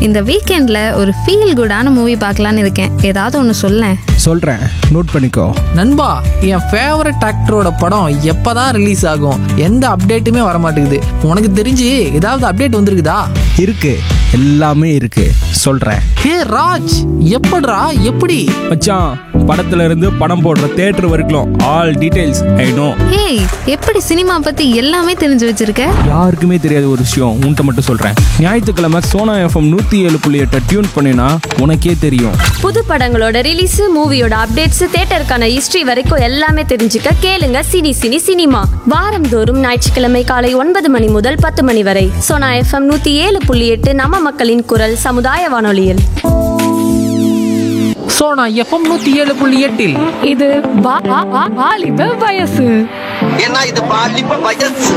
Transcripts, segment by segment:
இந்த வீக்கெண்ட்ல ஒரு ஃபீல் குடான மூவி பார்க்கலான்னு இருக்கேன் ஏதாவது ஒன்று சொல்லேன் சொல்கிறேன் நோட் பண்ணிக்கோ நண்பா என் ஃபேவரட் ஆக்டரோட படம் எப்பதான் ரிலீஸ் ஆகும் எந்த அப்டேட்டுமே வர மாட்டேங்குது உனக்கு தெரிஞ்சு ஏதாவது அப்டேட் வந்திருக்குதா இருக்கு எல்லாமே இருக்கு சொல்கிறேன் ஹே ராஜ் எப்படிடா எப்படி மச்சான் படத்துல இருந்து படம் போடுற தேட்டர் வரைக்கும் all details I know hey எப்படி சினிமா பத்தி எல்லாமே தெரிஞ்சு வச்சிருக்க யாருக்குமே தெரியாத ஒரு விஷயம் உன்கிட்ட மட்டும் சொல்கிறேன் ஞாயிற்றுக்கிழமை சோனா எஃப்எம் நூற்றி ஏழு புள்ளி எட்டை டியூன் பண்ணினா உனக்கே தெரியும் புது படங்களோட ரிலீஸ் மூவியோட அப்டேட்ஸ் தியேட்டருக்கான ஹிஸ்டரி வரைக்கும் எல்லாமே தெரிஞ்சுக்க கேளுங்க சினி சினி சினிமா வாரந்தோறும் ஞாயிற்றுக்கிழமை காலை ஒன்பது மணி முதல் பத்து மணி வரை சோனா எஃப்எம் நூத்தி ஏழு புள்ளி எட்டு நம்ம மக்களின் குரல் சமுதாய வானொலியில் சோனா எஃப்எம் நூத்தி ஏழு புள்ளி எட்டில் இது வா- வா- வா- வாலிப வயசு ஏன்னா இது பாலிப்ப வயசு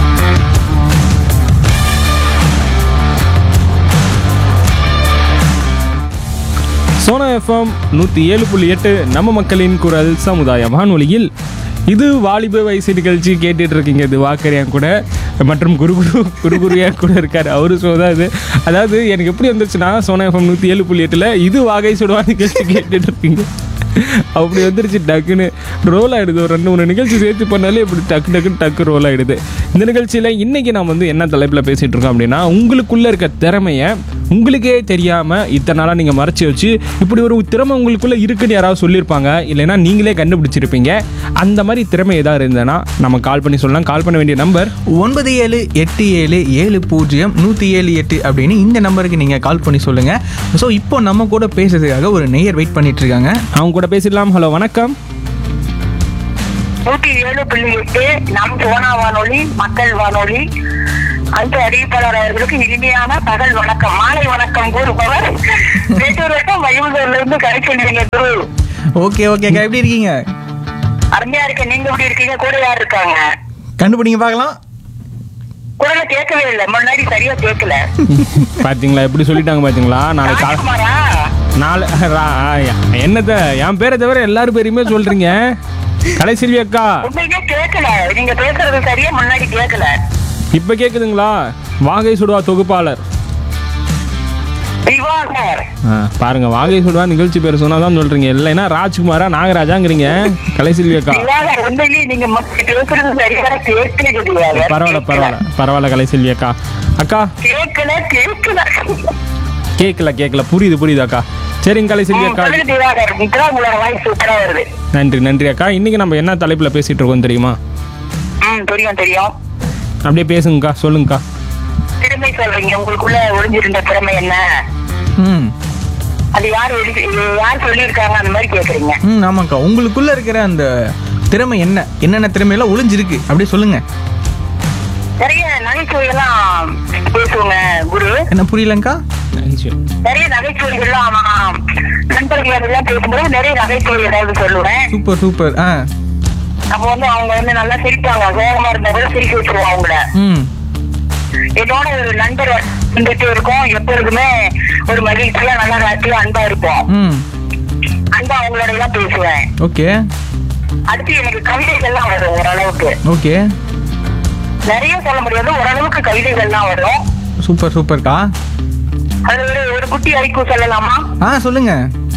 சோனா எஃப்எம் நூற்றி ஏழு புள்ளி எட்டு நம்ம மக்களின் குரல் சமுதாய வானொலியில் இது வாலிப வயசு நிகழ்ச்சி கேட்டுட்டு இருக்கீங்க இது வாக்கரியான் கூட மற்றும் குரு குரு குரு குருயா கூட இருக்காரு அவரு சோதா இது அதாவது எனக்கு எப்படி வந்துருச்சுன்னா சோனா எஃப்எம் நூற்றி ஏழு புள்ளி எட்டில் இது வாகை சுடுவா நிகழ்ச்சி கேட்டுட்டு இருக்கீங்க அப்படி வந்துருச்சு டக்குன்னு ரோல் ஆயிடுது ஒரு ரெண்டு மூணு நிகழ்ச்சி சேர்த்து பண்ணாலே இப்படி டக்கு டக்குன்னு டக்கு ரோல் ஆயிடுது இந்த நிகழ்ச்சியில் இன்னைக்கு நான் வந்து என்ன தலைப்பில் பேசிட்டு இருக்கோம் அப்படின்னா உங்களுக்குள்ள இருக்க திறமைய உங்களுக்கே தெரியாம இத்தனை நாளாக நீங்கள் மறைச்சி வச்சு இப்படி ஒரு திறமை உங்களுக்குள்ள இருக்குன்னு யாராவது சொல்லியிருப்பாங்க இல்லைன்னா நீங்களே கண்டுபிடிச்சிருப்பீங்க அந்த மாதிரி திறமை ஏதாவது இருந்ததுன்னா நம்ம கால் பண்ணி சொல்லலாம் கால் பண்ண வேண்டிய நம்பர் ஒன்பது ஏழு எட்டு ஏழு ஏழு பூஜ்ஜியம் நூற்றி ஏழு எட்டு அப்படின்னு இந்த நம்பருக்கு நீங்கள் கால் பண்ணி சொல்லுங்கள் ஸோ இப்போ நம்ம கூட பேசுறதுக்காக ஒரு நேயர் வெயிட் பண்ணிட்டு இருக்காங்க அவங்க கூட பேசிடலாம் ஹலோ வணக்கம் நூற்றி ஏழு புள்ளி எட்டு நம் சோனா வானொலி மக்கள் வானொலி அந்த அறிவிப்பாளர் அவர்களுக்கு இனிமையான பகல் வணக்கம் மாலை வணக்கம் கூறுபவர் வேட்டூர் வட்டம் வயமுதூர்ல இருந்து கரைச்செல்வீங்க குரு ஓகே ஓகேக்கா எப்படி இருக்கீங்க அருமையா இருக்க நீங்க எப்படி இருக்கீங்க கூட யார் இருக்காங்க கண்டுபிடிங்க பார்க்கலாம் குரலை கேட்கவே இல்லை முன்னாடி சரியா கேட்கல பார்த்தீங்களா எப்படி சொல்லிட்டாங்க பார்த்தீங்களா நாளைக்கு கால் ராஜ்குமாரா நாலு ரா- என்னத்த என் பேரை தவிர எல்லாரும் பேரையுமே சொல்றீங்க கலைசெல்வி அக்கா உண்மையிலே கேட்கல நீங்க பேசுறது சரியா முன்னாடி கேட்கல இப்ப கேக்குதுங்களா வாகை சுடுவா தொகுப்பாளர் திவாகர் ஆ, பாருங்க வாகை சுடுவா நிகழ்ச்சி பேர் சொன்னாதான் சொல்றீங்க இல்லைன்னா ராஜ்குமாரா நாகராஜாங்கிறீங்க கலைசெல்வி அக்கா திவாகர் உண்மையிலேயே நீங்க மக்கள் பேசுறது சரியாக கேட்கல திவாகர் பரவாயில்ல பரவாயில்ல பரவாயில்ல கலைசெல்வி அக்கா அக்கா கேட்கல கேட்கல கேட்கல கேட்கல புரியுது புரியுது அக்கா சரிங்க கலைசெல்வி அக்கா சொல்லுங்க திவாகர் இப்பதான் உங்களோட வாய்ஸ் சூப்பரா வருது நன்றி நன்றி அக்கா இன்னைக்கு நம்ம என்ன தலைப்புல பேசிட்டு இருக்கோம் தெரியுமா ம் தெரியும் தெரியும் அப்படியே பேசுங்கக்கா சொல்லுங்கக்கா திறமை சொல்றீங்க உங்களுக்குள்ள ஒளிஞ்சிருந்த திறமை என்ன ம் அது யார் ஒளி- யார் சொல்லியிருக்காங்க அந்த மாதிரி கேக்குறீங்க ம் ஆமாக்கா உங்களுக்குள்ள இருக்கிற அந்த திறமை என்ன என்னென்ன திறமையெல்லாம் ஒளிஞ்சிருக்கு அப்படியே சொல்லுங்க நிறைய நகைச்சுவையெல்லாம் பேசுவோங்க குரு என்ன புரியலங்கக்கா நிறைய நகைச்சுவைகள்லாம் ஆமாம். நண்பர்கள் எல்லாம் பேசும்போது நிறைய நகைச்சுவை ஏதாவது சொல்லுவேன் சூப்பர் சூப்பர் ஆ அப்ப வந்து அவங்க வந்து நல்லா சிரிப்பாங்க சோகமா இருந்தா கூட சிரிக்க வச்சிருவோம் அவங்கள ம் என்னோட ஒரு நண்பர் வந்துட்டு இருக்கோம் எப்பொழுதுமே ஒரு மகிழ்ச்சியா நல்லா ஹாப்பியா அன்பா இருப்போம் ம் அன்பா அவங்களோட எல்லாம் பேசுவேன் ஓகே அடுத்து எனக்கு கவிதைகள்லாம் வரும் ஓரளவுக்கு ஓகே நிறைய சொல்ல முடியாது ஓரளவுக்கு கவிதைகள்லாம் வரும் சூப்பர் சூப்பர்க்கா அது ஒரு ஒரு குட்டி ஐக்கூ சொல்லலாமா ஆ சொல்லுங்க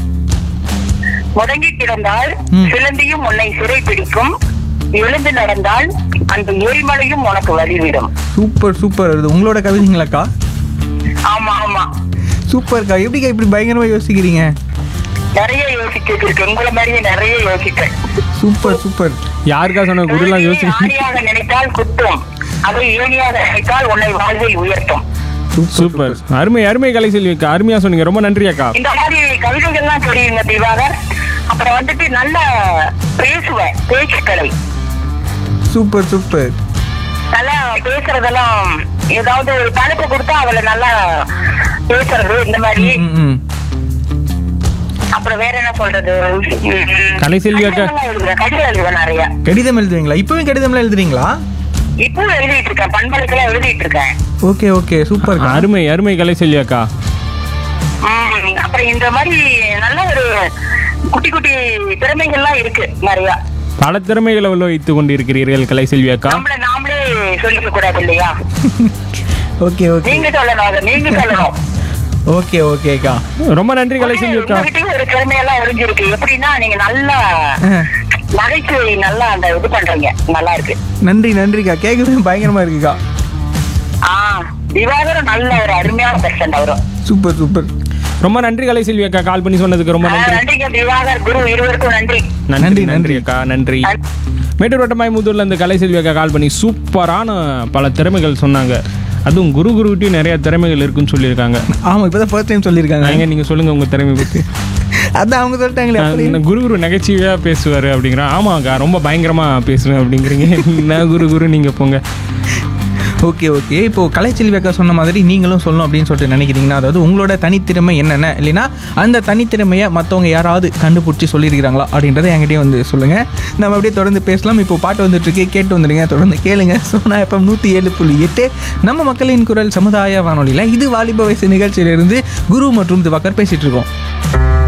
முடங்கி கிடந்தால் ம். சிலந்தியும் உன்னை சிறை பிடிக்கும் எழுந்து நடந்தால் அந்த எரிமலையும் உனக்கு வழிவிடும் சூப்பர் சூப்பர் இது உங்களோட கவிதைங்களாக்கா ஆமா ஆமா சூப்பர்க்கா எப்படிக்கா இப்படி பயங்கரமா யோசிக்கிறீங்க நிறைய யோசிச்சுட்டு இருக்கேன் உங்களை மாதிரியே நிறைய யோசிப்பேன் சூப்பர் சூப்பர் யாருக்கா சொன்ன குருலாம் உலகையே யோசிச்சு ஆணியாக நினைத்தால் குத்தும் அதை ஏணியாக நினைத்தால் உன்னை வாழ்வில் உயர்த்தும் சூப்பர் அருமை அருமை கலைசெல்வி அக்கா அருமையா சொன்னீங்க ரொம்ப நன்றி அக்கா இந்த மாதிரி கவிதைகள்லாம் தெரியுங்க திவாகர் அப்புறம் வந்துட்டு நல்லா பேசுவேன் பேச்சுக்கலை சூப்பர் சூப்பர் நல்லா பேசுறதெல்லாம் ஏதாவது ஒரு தலைப்பு கொடுத்தா அதுல நல்லா பேசுறது இந்த மாதிரி ம் ம் அப்புறம் வேற என்ன சொல்றது கலைசெல்வி அக்கா. கடிதம்லாம் எழுதுவேன் கடிதம் எழுதுவேன் நிறைய கடிதம் எழுதுவீங்களா இப்பவும் கடிதம்லாம் எழுதுறீங்களா இப்பவும் எழுதிட்டு இருக்கேன் பண்பலுக்கெல்லாம் எழுதிட்டு இருக்கேன் ஓகே ஓகே சூப்பர் அருமை அருமை கலைசெல்வி அக்கா உம், அப்புறம் இந்த மாதிரி நல்ல ஒரு குட்டி குட்டி திறமைகள்லாம் இருக்கு நிறைய பல திறமைகளை வைத்துக் கொண்டிருக்கிறீர்கள் கலைசெல்வி அக்கா நம்மள நாமளே சொல்லிக்க கூடாது இல்லையா ஓகே ஓகே நீங்க சொல்லணும் அதை நீங்க சொல்லணும் ஓகே ஓகேக்கா ரொம்ப நன்றி கலைச்செல்வி அக்கா உங்ககிட்டயும் ஒரு திறமையெல்லாம் ஒளிஞ்சிருக்கு எப்படின்னா நீங்க நல்லா நகைச்சுவை நல்லா அந்த இது பண்றீங்க நல்லா இருக்கு நன்றி நன்றிக்கா கேட்கவே பயங்கரமா இருக்குக்கா ஆ திவாகரும் நல்ல ஒரு அருமையான பெர்சன்ட் அவரும் சூப்பர் சூப்பர் ரொம்ப நன்றி கலைச்செல்வி அக்கா கால் பண்ணி சொன்னதுக்கு ரொம்ப ஆ, நன்றி நன்றிங்க திவாகர் குரு இருவருக்கும் நன்றி நன்றி நன்றி, நன்றி அக்கா நன்றி மேட்டூர் வட்டமாய் முத்தூர்ல இந்த கலைசெல்வி அக்கா கால் பண்ணி சூப்பரான பல திறமைகள் சொன்னாங்க அதுவும் குரு குருவிட்டையும் நிறைய திறமைகள் இருக்குன்னு சொல்லியிருக்காங்க ஆமா இப்பதான் ஃபர்ஸ்ட் டைம் சொல்லியிருக்காங்க எங்க நீங்க சொல்லுங்க உங்க திறமை பத்தி அதான் அவங்க சொல்லிட்டாங்களே நான் அப்புறம் இந்த குரு குரு நகைச்சுவையா பேசுவாரு அப்படிங்கிறான் ஆமாக்கா ரொம்ப பயங்கரமா பேசுவேன் அப்படிங்கிறீங்க நான் குரு குரு நீங்க போங்க ஓகே ஓகே இப்போ கலைச்செல்வி அக்கா சொன்ன மாதிரி நீங்களும் சொல்லணும் அப்படின்னு சொல்லிட்டு நினைக்கிறீங்கன்னா அதாவது உங்களோட தனித்திறமை என்னென்ன இல்லைன்னா அந்த தனித்திறமையை மற்றவங்க யாராவது கண்டுபிடிச்சி சொல்லியிருக்கிறாங்களா அப்படின்றத என்கிட்டயே வந்து சொல்லுங்க நம்ம அப்படியே தொடர்ந்து பேசலாம் இப்போ பாட்டு வந்துட்டு இருக்கு கேட்டு வந்துடுங்க தொடர்ந்து கேளுங்க சோனா எஃப்எம் நூற்றி ஏழு புள்ளி எட்டு நம்ம மக்களின் குரல் சமுதாய வானொலியில் இது வாலிப வயசு நிகழ்ச்சியிலிருந்து குரு மற்றும் திவாகர் பேசிட்டு இருக்கோம்